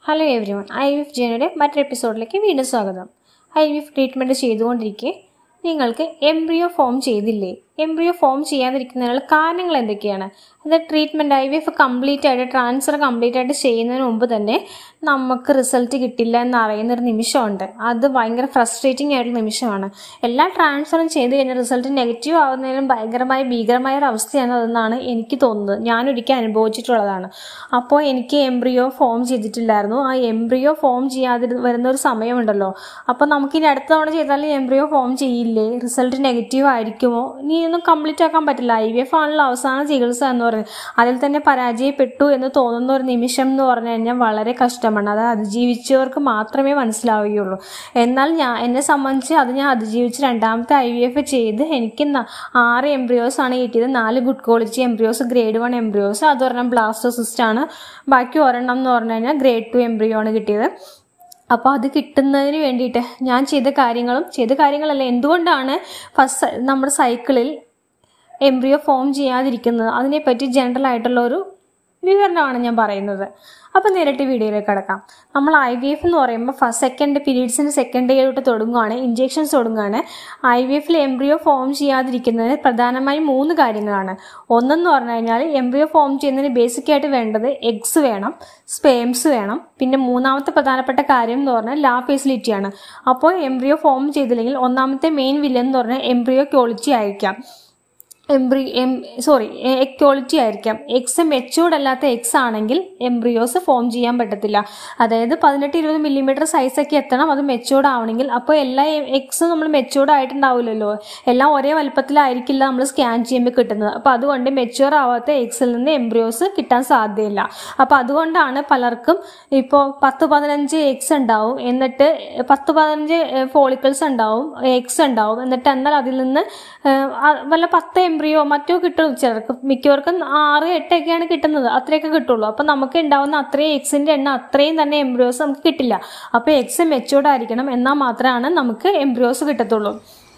hello everyone I V F ജേനയുടെ മറ്റൊരു എപ്പിസോഡിലേക്ക് വീണ്ടും സ്വാഗതം ഐ വി എഫ് ട്രീറ്റ്മെൻറ്റ് ചെയ്തുകൊണ്ടിരിക്കെ നിങ്ങൾക്ക് എംബ്രിയോ ഫോം ചെയ്തില്ലേ എംബ്രിയോ ഫോം ചെയ്യാതിരിക്കുന്നതിനുള്ള കാരണങ്ങൾ എന്തൊക്കെയാണ് അത് treatment I V F complete ആയിട്ട് ട്രാൻസ്ഫർ കംപ്ലീറ്റ് ആയിട്ട് ചെയ്യുന്നതിന് മുമ്പ് തന്നെ നമുക്ക് റിസൾട്ട് കിട്ടില്ല എന്ന് അറിയുന്ന ഒരു നിമിഷമുണ്ട് അത് ഭയങ്കര ഫ്രസ്ട്രേറ്റിംഗ് ആയിട്ടുള്ള നിമിഷമാണ് എല്ലാ ട്രാൻസ്ഫറും ചെയ്ത് കഴിഞ്ഞാൽ റിസൾട്ട് നെഗറ്റീവ് ആവുന്നതിലും ഭയങ്കരമായ ഭീകരമായ ഒരു അവസ്ഥയാണ് അതെന്നാണ് എനിക്ക് തോന്നുന്നത് ഞാനൊരിക്കൽ അനുഭവിച്ചിട്ടുള്ളതാണ് അപ്പോൾ എനിക്ക് എംബ്രിയോ ഫോം ചെയ്തിട്ടില്ലായിരുന്നു ആ എംബ്രിയോ ഫോം ചെയ്യാതെ വരുന്ന ഒരു സമയമുണ്ടല്ലോ അപ്പോൾ നമുക്ക് ഇനി അടുത്ത തവണ ചെയ്താൽ എംബ്രിയോ ഫോം ചെയ്യില്ലേ റിസൾട്ട് നെഗറ്റീവ് ആയിരിക്കുമോ ഇനി ഒന്നും കംപ്ലീറ്റ് ആക്കാൻ പറ്റില്ല ഐ വി എഫ് ആണല്ലോ അവസാന ചികിത്സ എന്ന് പറയുന്നത് അതിൽ തന്നെ പരാജയപ്പെട്ടു എന്ന് തോന്നുന്ന ഒരു നിമിഷം എന്ന് പറഞ്ഞു കഴിഞ്ഞാൽ വളരെ കഷ്ടമാണ് അത് അതിജീവിച്ചവർക്ക് മാത്രമേ മനസ്സിലാവുകയുള്ളൂ എന്നാൽ ഞാൻ എന്നെ സംബന്ധിച്ച് അത് ഞാൻ അതിജീവിച്ച് രണ്ടാമത്തെ ഐ വി എഫ് ചെയ്ത് എനിക്ക് ന- ആറ് എംബ്രിയോസ് ആണ് കിട്ടിയത് നാല് good quality embryos grade one embryos അത് ഒരെണ്ണം ബ്ലാസ്റ്റോസിസ്റ്റ് ആണ് ബാക്കി ഒരെണ്ണം എന്ന് പറഞ്ഞു കഴിഞ്ഞാൽ ഗ്രേഡ് ടു എംബ്രിയോ ആണ് കിട്ടിയത് അപ്പോൾ അത് കിട്ടുന്നതിന് വേണ്ടിയിട്ട് ഞാൻ ചെയ്ത കാര്യങ്ങളും ചെയ്ത കാര്യങ്ങളല്ല എന്തുകൊണ്ടാണ് ഫസ്റ്റ് നമ്മുടെ സൈക്കിളിൽ എംബ്രിയോ ഫോം ചെയ്യാതിരിക്കുന്നത് അതിനെപ്പറ്റി ജനറൽ ആയിട്ടുള്ള ഒരു വിവരണമാണ് ഞാൻ പറയുന്നത് അപ്പോൾ നേരിട്ട് വീഡിയോയിലേക്ക് കിടക്കാം നമ്മൾ ഐ വി എഫ് എന്ന് പറയുമ്പോൾ ഫസ്റ്റ് സെക്കൻഡ് പീരീഡ്സിന് സെക്കൻഡ് ഡേ തൊട്ട് തുടങ്ങുകയാണ് ഇഞ്ചെക്ഷൻസ് തുടങ്ങുകയാണ് ഐ വി എഫിൽ എംബ്രിയോ ഫോം ചെയ്യാതിരിക്കുന്നതിന് പ്രധാനമായും മൂന്ന് കാര്യങ്ങളാണ് ഒന്നെന്ന് പറഞ്ഞു കഴിഞ്ഞാൽ എംബ്രിയോ ഫോം ചെയ്യുന്നതിന് ബേസിക് ആയിട്ട് വേണ്ടത് എഗ്സ് വേണം സ്പേംസ് വേണം പിന്നെ മൂന്നാമത്തെ പ്രധാനപ്പെട്ട കാര്യം എന്ന് പറഞ്ഞാൽ ലാ ഫെസിലിറ്റിയാണ് അപ്പോൾ എംബ്രിയോ ഫോം ചെയ്തില്ലെങ്കിൽ ഒന്നാമത്തെ മെയിൻ വില്ലൻ എന്ന് പറഞ്ഞാൽ എംബ്രിയോ ക്വാളിറ്റി ആയിരിക്കാം എംബ്രി എം സോറി എക്വാളിറ്റി ആയിരിക്കാം എക്സ് മെച്ചൂർഡ് അല്ലാത്ത എക്സ് ആണെങ്കിൽ എംബ്രിയോസ് ഫോം ചെയ്യാൻ പറ്റത്തില്ല അതായത് പതിനെട്ട് ഇരുപത് മില്ലിമീറ്റർ സൈസൊക്കെ എത്തണം അത് മെച്ചൂർഡ് ആവണമെങ്കിൽ അപ്പോൾ എല്ലാ എക്സും നമ്മൾ മെച്ചൂർഡ് ആയിട്ടുണ്ടാവില്ലല്ലോ എല്ലാം ഒരേ വലുപ്പത്തിലായിരിക്കില്ല നമ്മൾ സ്കാൻ ചെയ്യുമ്പോൾ കിട്ടുന്നത് അപ്പോൾ അതുകൊണ്ട് മെച്ചൂർ ആവാത്ത എക്സിൽ നിന്ന് എംബ്രിയോസ് കിട്ടാൻ സാധ്യതയില്ല അപ്പോൾ അതുകൊണ്ടാണ് പലർക്കും ഇപ്പോൾ പത്ത് പതിനഞ്ച് എക്സ് ഉണ്ടാവും എന്നിട്ട് പത്ത് പതിനഞ്ച് ഫോളിക്കിൾസ് ഉണ്ടാവും എക്സ് ഉണ്ടാവും എന്നിട്ട് എന്നാൽ അതിൽ നിന്ന് ഏഹ്, ആ വല്ല പത്ത് എംബ്രിയോ മറ്റോ കിട്ടും ചിലർക്ക് മിക്കവർക്കും ആറ് എട്ടൊക്കെയാണ് കിട്ടുന്നത് അത്രയൊക്കെ കിട്ടുള്ളൂ അപ്പം നമുക്ക് ഉണ്ടാവുന്ന അത്രയും എക്സിന്റെ എണ്ണം അത്രയും തന്നെ എംബ്രിയോസ് നമുക്ക് കിട്ടില്ല അപ്പോൾ എക്സ് മെച്ചൂർഡ് ആയിരിക്കണം എന്നാൽ മാത്രമാണ് നമുക്ക് എംബ്രിയോസ് കിട്ടത്തുള്ളൂ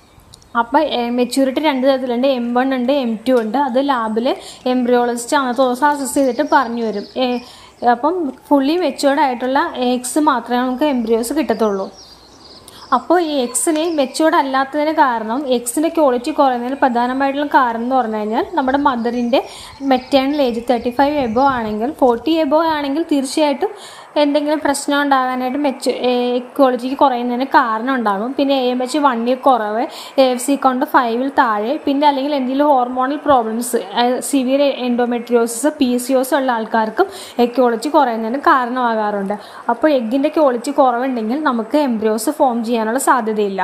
അപ്പം മെച്യൂരിറ്റി രണ്ട് തരത്തിലുണ്ട് എം വൺ ഉണ്ട് എം ടു ഉണ്ട് അത് ലാബിൽ എംബ്രിയോളജിസ്റ്റ് അന്നത്തെ ദിവസം അസസ് ചെയ്തിട്ട് പറഞ്ഞു വരും ഏ, അപ്പം ഫുള്ളി മെച്യൂർഡ് ആയിട്ടുള്ള എക്സ് മാത്രമേ നമുക്ക് എംബ്രിയോസ് കിട്ടത്തുള്ളൂ അപ്പോൾ ഈ എക്സിന് മെച്ചൂർഡ് അല്ലാത്തതിന് കാരണം എക്സിൻ്റെ ക്വാളിറ്റി കുറയുന്നതിന് പ്രധാനമായിട്ടുള്ള കാരണം എന്ന് പറഞ്ഞു കഴിഞ്ഞാൽ നമ്മുടെ മദറിൻ്റെ maternal age thirty five above ആണെങ്കിൽ ഫോർട്ടി എബോ ആണെങ്കിൽ തീർച്ചയായിട്ടും എന്തെങ്കിലും പ്രശ്നം ഉണ്ടാകാനായിട്ട് മെച്ചു ക്വാളിറ്റിക്ക് കുറയുന്നതിന് കാരണം ഉണ്ടാകും പിന്നെ A M H one year കുറവ് എ എഫ് സി കൗണ്ട് ഫൈവിൽ താഴെ പിന്നെ അല്ലെങ്കിൽ എന്തെങ്കിലും hormonal problems severe endometriosis P C O S ഉള്ള ആൾക്കാർക്കും ക്വാളിറ്റി കുറയുന്നതിന് കാരണമാകാറുണ്ട് അപ്പോൾ എഗ്ഗിൻ്റെ ക്വാളിറ്റി കുറവുണ്ടെങ്കിൽ നമുക്ക് എംബ്രിയോസ് ഫോം ചെയ്യാനുള്ള സാധ്യതയില്ല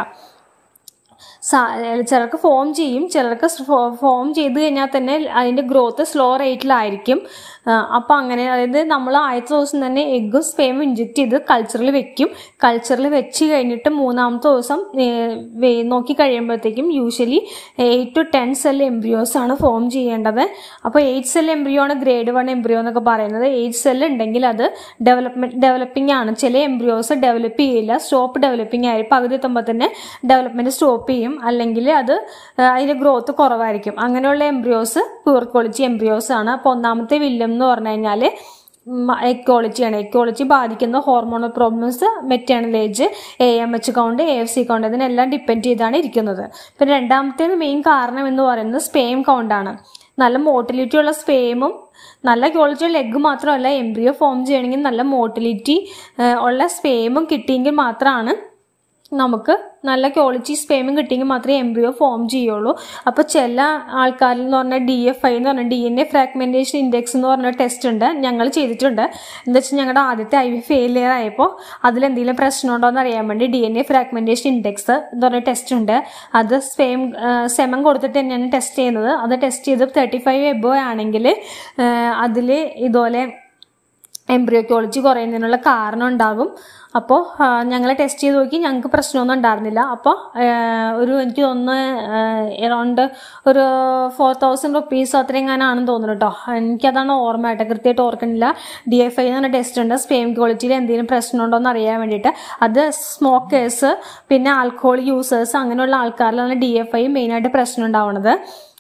സാ- ചിലർക്ക് ഫോം ചെയ്യും ചിലർക്ക് ഫോം ചെയ്ത് കഴിഞ്ഞാൽ തന്നെ അതിൻ്റെ ഗ്രോത്ത് സ്ലോ റേറ്റിലായിരിക്കും അപ്പോൾ അങ്ങനെ അതായത് നമ്മൾ ആദ്യത്തെ ദിവസം തന്നെ എഗ്ഗും സ്പേമും ഇഞ്ചെക്ട് ചെയ്ത് കൾച്ചറിൽ വെക്കും കൾച്ചറിൽ വെച്ച് കഴിഞ്ഞിട്ട് മൂന്നാമത്തെ ദിവസം ഏഹ്, വേ- നോക്കി കഴിയുമ്പോഴത്തേക്കും usually eight to ten cell embryos ആണ് ഫോം ചെയ്യേണ്ടത് അപ്പോൾ എയ്റ്റ് സെൽ എംബ്രിയോ ആണ് ഗ്രേഡ് വൺ എംബ്രിയോ എന്നൊക്കെ പറയുന്നത് എയ്റ്റ് സെൽ ഉണ്ടെങ്കിൽ അത് ഡെവലപ്മെന്റ് ഡെവലപ്പിംഗ് ആണ് ചില എംബ്രിയോസ് ഡെവലപ്പ് ചെയ്യില്ല സ്റ്റോപ്പ് ഡെവലപ്പിംഗ് ആയി പകുതി എത്തുമ്പോൾ തന്നെ ഡെവലപ്മെന്റ് സ്റ്റോപ്പ് ചെയ്യും അല്ലെങ്കിൽ അത് ആ, അതിന്റെ ഗ്രോത്ത് കുറവായിരിക്കും അങ്ങനെയുള്ള എംബ്രിയോസ് പ്യൂർ ക്വാളിറ്റി എംബ്രിയോസ് ആണ് അപ്പോൾ ഒന്നാമത്തെ വില്ലം എന്ന് പറഞ്ഞു കഴിഞ്ഞാൽ എക്വോളിറ്റിയാണ് എക്വോളിറ്റി ബാധിക്കുന്ന hormonal problems maternal age A M H count A F C count ഇതിനെല്ലാം ഡിപ്പെൻഡ് ചെയ്താണ് ഇരിക്കുന്നത് പിന്നെ രണ്ടാമത്തേത് മെയിൻ കാരണം എന്ന് പറയുന്നത് സ്പേം കൗണ്ടാണ് നല്ല മോട്ടിലിറ്റി ഉള്ള സ്പേമും നല്ല ക്വാളിറ്റി ഉള്ള എഗ്ഗ് മാത്രമല്ല എംബ്രിയോ ഫോം ചെയ്യണമെങ്കിൽ നല്ല മോട്ടിലിറ്റി ഉള്ള സ്പേമും കിട്ടിയെങ്കിൽ മാത്രമാണ് നമുക്ക് നല്ല ക്വാളിറ്റി സ്പേമും കിട്ടിയെങ്കിൽ മാത്രമേ എംബ്രിയോ ഫോം ചെയ്യുള്ളൂ അപ്പോൾ ചില ആൾക്കാരിൽ എന്ന് പറഞ്ഞാൽ ഡി എഫ് ഐ എന്ന് പറഞ്ഞാൽ D N A fragmentation index എന്ന് പറഞ്ഞ ടെസ്റ്റ് ഉണ്ട് ഞങ്ങൾ ചെയ്തിട്ടുണ്ട് എന്താ വെച്ചാൽ ഞങ്ങളുടെ ആദ്യത്തെ ഐ വി ഫെയിലിയർ ആയപ്പോൾ അതിലെന്തെങ്കിലും പ്രശ്നമുണ്ടോ എന്ന് അറിയാൻ വേണ്ടി D N A fragmentation index എന്ന് പറഞ്ഞ ടെസ്റ്റ് ഉണ്ട് അത് സ്പേം സെമം കൊടുത്തിട്ട് തന്നെയാണ് ടെസ്റ്റ് ചെയ്യുന്നത് അത് ടെസ്റ്റ് ചെയ്ത് തേർട്ടി ഫൈവ് എബോ ആണെങ്കിൽ അതിൽ ഇതുപോലെ എംബ്രിയോ ക്വാളിറ്റി കുറയുന്നതിനുള്ള കാരണം ഉണ്ടാകും അപ്പോൾ ഞങ്ങൾ ടെസ്റ്റ് ചെയ്ത് നോക്കി ഞങ്ങൾക്ക് പ്രശ്നമൊന്നും ഉണ്ടായിരുന്നില്ല അപ്പോൾ ഒരു എനിക്ക് തോന്നുന്നു എറൗണ്ട് ഒരു ഫോർ തൗസൻഡ് റുപ്പീസ് അത്രയും ഞാനാണെന്ന് തോന്നുന്നു കേട്ടോ എനിക്കതാണ് ഓർമ്മയായിട്ട് കൃത്യമായിട്ട് ഓർക്കണില്ല ഡി എഫ് ഐ എന്ന് പറഞ്ഞ ടെസ്റ്റ് ഉണ്ട് സ്പെയിം ക്വാളിറ്റിയിൽ എന്തെങ്കിലും പ്രശ്നമുണ്ടോ എന്ന് അറിയാൻ വേണ്ടിയിട്ട് അത് സ്മോക്കേഴ്സ് പിന്നെ ആൽക്കഹോൾ യൂസേഴ്സ് അങ്ങനെയുള്ള ആൾക്കാരിലാണ് ഡി എഫ് ഐ മെയിനായിട്ട് പ്രശ്നം ഉണ്ടാവുന്നത്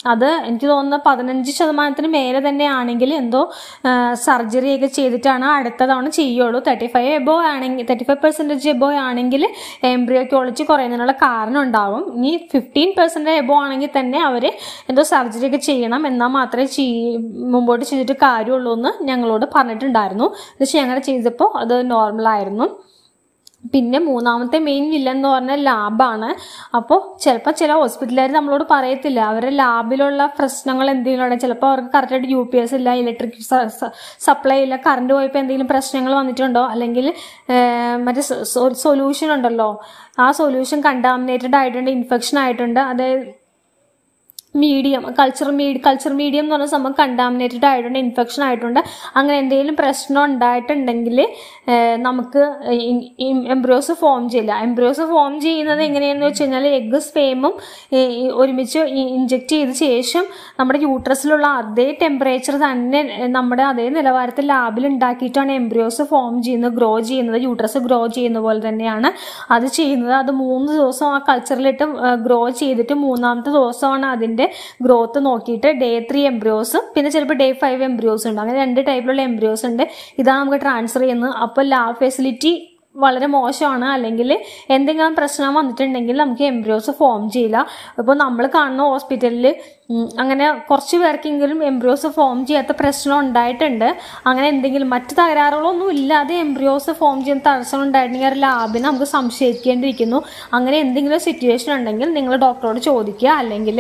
അത് എനിക്ക് തോന്നുന്ന പതിനഞ്ച് ശതമാനത്തിന് മേലെ തന്നെ ആണെങ്കിൽ എന്തോ സർജറി ഒക്കെ ചെയ്തിട്ടാണ് അടുത്ത തവണ ചെയ്യുള്ളൂ തേർട്ടി ഫൈവ് എബോ ആണെങ്കിൽ തേർട്ടി ഫൈവ് പെർസെൻറ്റേജ് എബോ ആണെങ്കിൽ എംബ്രിയോക്യോളജി കുറയുന്നതിനുള്ള കാരണം ഉണ്ടാവും ഇനി ഫിഫ്റ്റീൻ പെർസെൻറ്റേജ് എബോ ആണെങ്കിൽ തന്നെ അവർ എന്തോ സർജറി ഒക്കെ ചെയ്യണം എന്നാൽ മാത്രമേ ചെയ് മുമ്പോട്ട് ചെയ്തിട്ട് കാര്യമുള്ളൂ എന്ന് ഞങ്ങളോട് പറഞ്ഞിട്ടുണ്ടായിരുന്നു പക്ഷേ ഞങ്ങൾ ചെയ്തപ്പോൾ അത് നോർമലായിരുന്നു പിന്നെ മൂന്നാമത്തെ മെയിൻ വില്ല എന്ന് പറഞ്ഞാൽ ലാബാണ് അപ്പോൾ ചിലപ്പോൾ ചില ഹോസ്പിറ്റലുകാർ നമ്മളോട് പറയത്തില്ല അവരുടെ ലാബിലുള്ള പ്രശ്നങ്ങൾ എന്തെങ്കിലും ഉണ്ടെങ്കിൽ ചിലപ്പോൾ അവർക്ക് കറക്റ്റായിട്ട് യു പി എസ് ഇല്ല ഇലക്ട്രിക് സപ്ലൈ ഇല്ല കറണ്ട് പോയപ്പോൾ എന്തെങ്കിലും പ്രശ്നങ്ങൾ വന്നിട്ടുണ്ടോ അല്ലെങ്കിൽ മറ്റേ സൊല്യൂഷൻ ഉണ്ടല്ലോ ആ സൊല്യൂഷൻ കണ്ടാമിനേറ്റഡ് ആയിട്ടുണ്ട് ഇൻഫെക്ഷൻ ആയിട്ടുണ്ട് അതായത് medium culture medium culture medium എന്ന് പറഞ്ഞ സംഭവം കണ്ടാമിനേറ്റഡ് ആയിട്ടുണ്ട് ഇൻഫെക്ഷൻ ആയിട്ടുണ്ട് അങ്ങനെ എന്തെങ്കിലും പ്രശ്നം ഉണ്ടായിട്ടുണ്ടെങ്കിൽ നമുക്ക് എംബ്രിയോസ് ഫോം ചെയ്യില്ല എംബ്രിയോസ് ഫോം ചെയ്യുന്നത് എങ്ങനെയാണെന്ന് വെച്ച് കഴിഞ്ഞാൽ എഗ് സ്പേമും ഒരുമിച്ച് ഇഞ്ചെക്ട് ചെയ്ത ശേഷം നമ്മുടെ യൂട്രസിലുള്ള അതേ ടെമ്പറേച്ചർ തന്നെ നമ്മുടെ അതേ നിലവാരത്തിൽ ലാബിൽ ഉണ്ടാക്കിയിട്ടാണ് എംബ്രിയോസ് ഫോം ചെയ്യുന്നത് ഗ്രോ ചെയ്യുന്നത് യൂട്രസ് ഗ്രോ ചെയ്യുന്ന പോലെ തന്നെയാണ് അത് ചെയ്യുന്നത് അത് മൂന്ന് ദിവസം ആ കൾച്ചറിലിട്ട് ഗ്രോ ചെയ്തിട്ട് മൂന്നാമത്തെ ദിവസമാണ് അതിൻ്റെ ഗ്രോത്ത് നോക്കിയിട്ട് ഡേ ത്രീ എംബ്രിയോസും പിന്നെ ചിലപ്പോൾ ഡേ ഫൈവ് എംബ്രിയോസ് ഉണ്ട് അങ്ങനെ രണ്ട് ടൈപ്പിലുള്ള എംബ്രിയോസ് ഉണ്ട് ഇതാണ് നമുക്ക് ട്രാൻസ്ഫർ ചെയ്യുന്നത് അപ്പോൾ ലാബ് ഫെസിലിറ്റി വളരെ മോശമാണ് അല്ലെങ്കിൽ എന്തെങ്കിലും പ്രശ്നം വന്നിട്ടുണ്ടെങ്കിൽ നമുക്ക് എംബ്രിയോസ് ഫോം ചെയ്യില്ല ഇപ്പോൾ നമ്മൾ കാണുന്ന ഹോസ്പിറ്റലിൽ അങ്ങനെ കുറച്ച് പേർക്കെങ്കിലും എംബ്രിയോസ് ഫോം ചെയ്യാത്ത പ്രശ്നം ഉണ്ടായിട്ടുണ്ട് അങ്ങനെ എന്തെങ്കിലും മറ്റ് തകരാറുകളൊന്നും ഇല്ലാതെ എംബ്രിയോസ് ഫോം ചെയ്യുന്ന തടസ്സം ഉണ്ടായിട്ടുണ്ടെങ്കിൽ ഒരു ലാബിന് നമുക്ക് സംശയിക്കേണ്ടിയിരിക്കുന്നു അങ്ങനെ എന്തെങ്കിലും സിറ്റുവേഷൻ ഉണ്ടെങ്കിൽ നിങ്ങൾ ഡോക്ടറോട് ചോദിക്കുക അല്ലെങ്കിൽ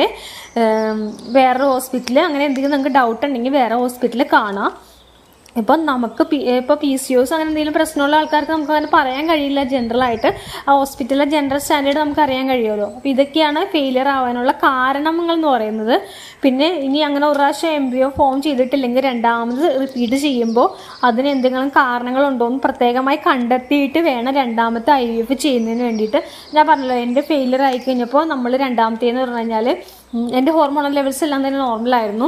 വേറെ ഹോസ്പിറ്റലിൽ അങ്ങനെ എന്തെങ്കിലും നിങ്ങൾക്ക് ഡൗട്ട് ഉണ്ടെങ്കിൽ വേറെ ഹോസ്പിറ്റലിൽ കാണാം ഇപ്പം നമുക്ക് പി ഇപ്പോൾ പി സി ഒസ് അങ്ങനെ എന്തെങ്കിലും പ്രശ്നമുള്ള ആൾക്കാർക്ക് നമുക്ക് അങ്ങനെ പറയാൻ കഴിയില്ല ജനറലായിട്ട് ആ ഹോസ്പിറ്റലിലെ ജനറൽ സ്റ്റാൻഡേർഡ് നമുക്ക് അറിയാൻ കഴിയുമല്ലോ അപ്പോൾ ഇതൊക്കെയാണ് ഫെയിലിയർ ആവാനുള്ള കാരണങ്ങൾ എന്ന് പറയുന്നത് പിന്നെ ഇനി അങ്ങനെ ഒരു പ്രാവശ്യം എംബ്രിയോ ഫോം ചെയ്തിട്ടില്ലെങ്കിൽ രണ്ടാമത് റിപ്പീറ്റ് ചെയ്യുമ്പോൾ അതിന് എന്തെങ്കിലും കാരണങ്ങളുണ്ടോ എന്ന് പ്രത്യേകമായി കണ്ടെത്തിയിട്ട് വേണം രണ്ടാമത്തെ ഐ വി എഫ് ചെയ്യുന്നതിന് വേണ്ടിയിട്ട് ഞാൻ പറഞ്ഞല്ലോ എൻ്റെ ഫെയിലിയർ ആയി കഴിഞ്ഞപ്പോൾ നമ്മൾ രണ്ടാമത്തേന്ന് പറഞ്ഞു കഴിഞ്ഞാൽ എൻ്റെ ഹോർമോണൽ ലെവൽസ് എല്ലാം തന്നെ നോർമലായിരുന്നു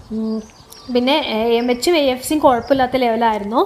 പിന്നെ എം എച്ചും എ എഫ് സിയും കുഴപ്പമില്ലാത്ത ലെവലായിരുന്നു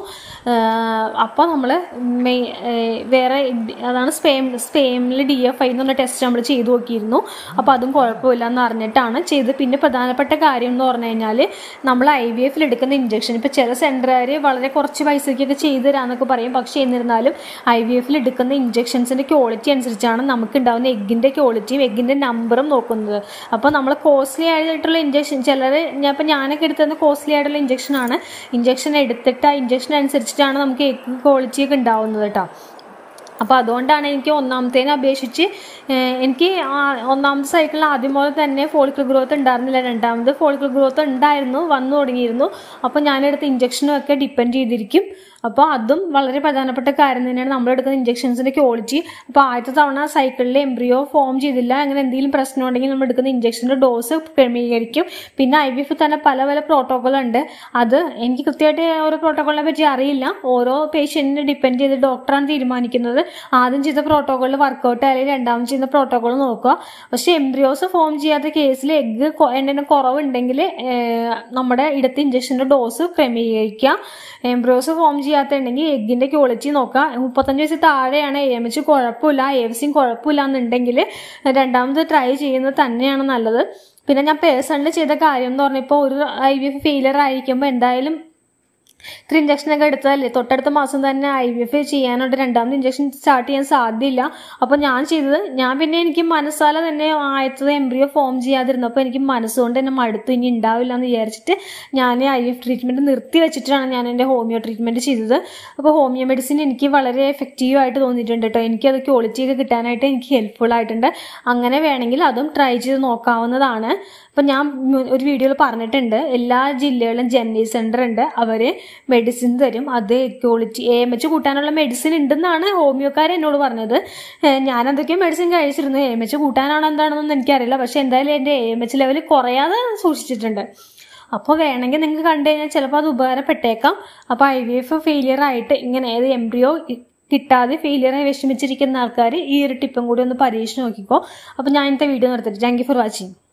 അപ്പോൾ നമ്മൾ മെയ് വേറെ അതാണ് സ്പെയിം സ്പെയിമിൽ ഡി എഫ് ഐ എന്ന് പറഞ്ഞ ടെസ്റ്റ് നമ്മൾ ചെയ്തു നോക്കിയിരുന്നു അപ്പോൾ അതും കുഴപ്പമില്ല എന്ന് അറിഞ്ഞിട്ടാണ് ചെയ്ത് പിന്നെ പ്രധാനപ്പെട്ട കാര്യം എന്ന് പറഞ്ഞു കഴിഞ്ഞാൽ നമ്മൾ ഐ വി എഫിൽ എടുക്കുന്ന ഇഞ്ചക്ഷൻ ഇപ്പോൾ ചില സെൻറ്ററുകാർ വളരെ കുറച്ച് പൈസയ്ക്കൊക്കെ ചെയ്തു തരാമെന്നൊക്കെ പറയും പക്ഷേ എന്നിരുന്നാലും ഐ വി എഫിൽ എടുക്കുന്ന ഇഞ്ചക്ഷൻസിൻ്റെ ക്വാളിറ്റി അനുസരിച്ചാണ് നമുക്ക് ഉണ്ടാകുന്ന എഗ്ഗിൻ്റെ ക്വാളിറ്റിയും എഗ്ഗിൻ്റെ നമ്പറും നോക്കുന്നത് അപ്പോൾ നമ്മൾ കോസ്റ്റ്ലി ആയിട്ടുള്ള ഇഞ്ചക്ഷൻ ചിലർ ഞാൻ ഇപ്പോൾ ഞാനൊക്കെ എടുത്തത് കോസ്റ്റ്ലി ആയിട്ടുള്ള ഇഞ്ചക്ഷനാണ് ഇഞ്ചക്ഷൻ എടുത്തിട്ട് ആ ഇഞ്ചക്ഷൻ അനുസരിച്ചിട്ടാണ് നമുക്ക് എഗ് ക്വാളിറ്റി ഒക്കെ ഉണ്ടാവുന്നത് കേട്ടോ അപ്പോൾ അതുകൊണ്ടാണ് എനിക്ക് ഒന്നാമത്തേനെ അപേക്ഷിച്ച് എനിക്ക് ഒന്നാമത്തെ സൈക്കിളിൽ ആദ്യം പോലെ തന്നെ ഫോളിക്കൽ ഗ്രോത്ത് ഉണ്ടായിരുന്നില്ല രണ്ടാമത് ഫോളിക്കൽ ഗ്രോത്ത് ഉണ്ടായിരുന്നു വന്നു തുടങ്ങിയിരുന്നു അപ്പോൾ ഞാനെടുത്ത ഇഞ്ചക്ഷനും ഒക്കെ ഡിപ്പെൻഡ് ചെയ്തിരിക്കും അപ്പോൾ അതും വളരെ പ്രധാനപ്പെട്ട കാര്യം തന്നെയാണ് നമ്മളെടുക്കുന്ന ഇഞ്ചക്ഷൻസിൻ്റെ ക്വാളിറ്റി അപ്പോൾ ആദ്യത്തെ തവണ സൈക്കിളിൽ എംബ്രിയോ ഫോം ചെയ്തില്ല അങ്ങനെ എന്തെങ്കിലും പ്രശ്നം ഉണ്ടെങ്കിൽ നമ്മൾ എടുക്കുന്ന ഇഞ്ചക്ഷൻ്റെ ഡോസ് ക്രമീകരിക്കും പിന്നെ ഐ വി എഫ് തന്നെ പല പല പ്രോട്ടോക്കോൾ ഉണ്ട് അത് എനിക്ക് കൃത്യമായിട്ട് ഓരോ പ്രോട്ടോക്കോളിനെ പറ്റി അറിയില്ല ഓരോ പേഷ്യൻറ്റിനെ ഡിപ്പെൻഡ് ചെയ്ത് ഡോക്ടറാണ് തീരുമാനിക്കുന്നത് ആദ്യം ചെയ്ത പ്രോട്ടോക്കോളിൽ വർക്കൗട്ട് അല്ലെങ്കിൽ രണ്ടാമത് ചെയ്യുന്ന പ്രോട്ടോക്കോൾ നോക്കുക പക്ഷേ എംബ്രിയോസ് ഫോം ചെയ്യാത്ത കേസിൽ എഗ്ഗ് എണ്ണം കുറവുണ്ടെങ്കിൽ നമ്മുടെ ഇടത്ത് ഇഞ്ചക്ഷൻ്റെ ഡോസ് ക്രമീകരിക്കുക എംബ്രിയോസ് ഫോം ചെയ്യാത്തുണ്ടെങ്കിൽ എഗ്ഗിൻ്റെ ക്വാളിറ്റി നോക്കുക മുപ്പത്തഞ്ച് വയസ്സ് താഴെയാണ് എ എം എച്ച് കുഴപ്പമില്ല എ എഫ് സിയും കുഴപ്പമില്ല എന്നുണ്ടെങ്കിൽ രണ്ടാമത് ട്രൈ ചെയ്യുന്നത് തന്നെയാണ് നല്ലത് പിന്നെ ഞാൻ പേഴ്സണലി ചെയ്ത കാര്യം എന്ന് പറഞ്ഞപ്പോൾ ഒരു ഐ വി എഫ് ഫെയിലിയർ ആയിരിക്കുമ്പോൾ എന്തായാലും ഇത്ര ഇഞ്ചക്ഷനൊക്കെ എടുത്തതല്ലേ തൊട്ടടുത്ത മാസം തന്നെ ഐ വി എഫ് ചെയ്യാനായിട്ട് രണ്ടാമത് ഇഞ്ചക്ഷൻ സ്റ്റാർട്ട് ചെയ്യാൻ സാധ്യതയില്ല അപ്പോൾ ഞാൻ ചെയ്തത് ഞാൻ പിന്നെ എനിക്ക് മനസ്സാല തന്നെ ആയത്തത് എംബ്രിയോ ഫോം ചെയ്യാതിരുന്നപ്പോൾ എനിക്ക് മനസ്സുകൊണ്ട് തന്നെ മടുത്തു ഇനി ഉണ്ടാവില്ല എന്ന് വിചാരിച്ചിട്ട് ഞാൻ ഐ വി എഫ് ട്രീറ്റ്മെൻറ്റ് നിർത്തി വെച്ചിട്ടാണ് ഞാൻ എൻ്റെ ഹോമിയോ ട്രീറ്റ്മെൻറ്റ് ചെയ്തത് അപ്പോൾ ഹോമിയോ മെഡിസിൻ എനിക്ക് വളരെ എഫക്റ്റീവ് ആയിട്ട് തോന്നിയിട്ടുണ്ട് കേട്ടോ എനിക്കത് ക്വാളിറ്റി ഒക്കെ കിട്ടാനായിട്ട് എനിക്ക് ഹെൽപ്ഫുൾ ആയിട്ടുണ്ട് അങ്ങനെ വേണമെങ്കിൽ അതും ട്രൈ ചെയ്ത് നോക്കാവുന്നതാണ് അപ്പം ഞാൻ ഒരു വീഡിയോയിൽ പറഞ്ഞിട്ടുണ്ട് എല്ലാ ജില്ലകളിലും ജെന്നി സെൻ്റർ ഉണ്ട് അവർ മെഡിസിൻ തരും അത് ക്വാളിറ്റി എ എം എച്ച് കൂട്ടാനുള്ള മെഡിസിൻ ഉണ്ടെന്നാണ് ഹോമിയോക്കാർ എന്നോട് പറഞ്ഞത് ഞാൻ എന്തൊക്കെയോ മെഡിസിൻ കഴിച്ചിരുന്നു എ എം എച്ച് കൂട്ടാനാണോ എന്താണെന്നൊന്നും എനിക്കറിയില്ല പക്ഷേ എന്തായാലും എൻ്റെ എ എം എച്ച് ലെവൽ കുറയാതെ സൂക്ഷിച്ചിട്ടുണ്ട് അപ്പോൾ വേണമെങ്കിൽ നിങ്ങൾക്ക് കണ്ടു കഴിഞ്ഞാൽ ചിലപ്പോൾ അത് ഉപകാരപ്പെട്ടേക്കാം അപ്പോൾ ഐ വി എഫ് ഫെയിലിയർ ആയിട്ട് ഇങ്ങനെ ഏത് എംബ്രിയോ കിട്ടാതെ ഫെയിലിയറായി വിഷമിച്ചിരിക്കുന്ന ആൾക്കാർ ഈ ഒരു ടിപ്പും കൂടി ഒന്ന് പരീക്ഷിച്ച് നോക്കിക്കോ അപ്പോൾ ഞാൻ ഇന്നത്തെ വീഡിയോ നിർത്തിയിട്ട് താങ്ക് യു ഫോർ വാച്ചിങ്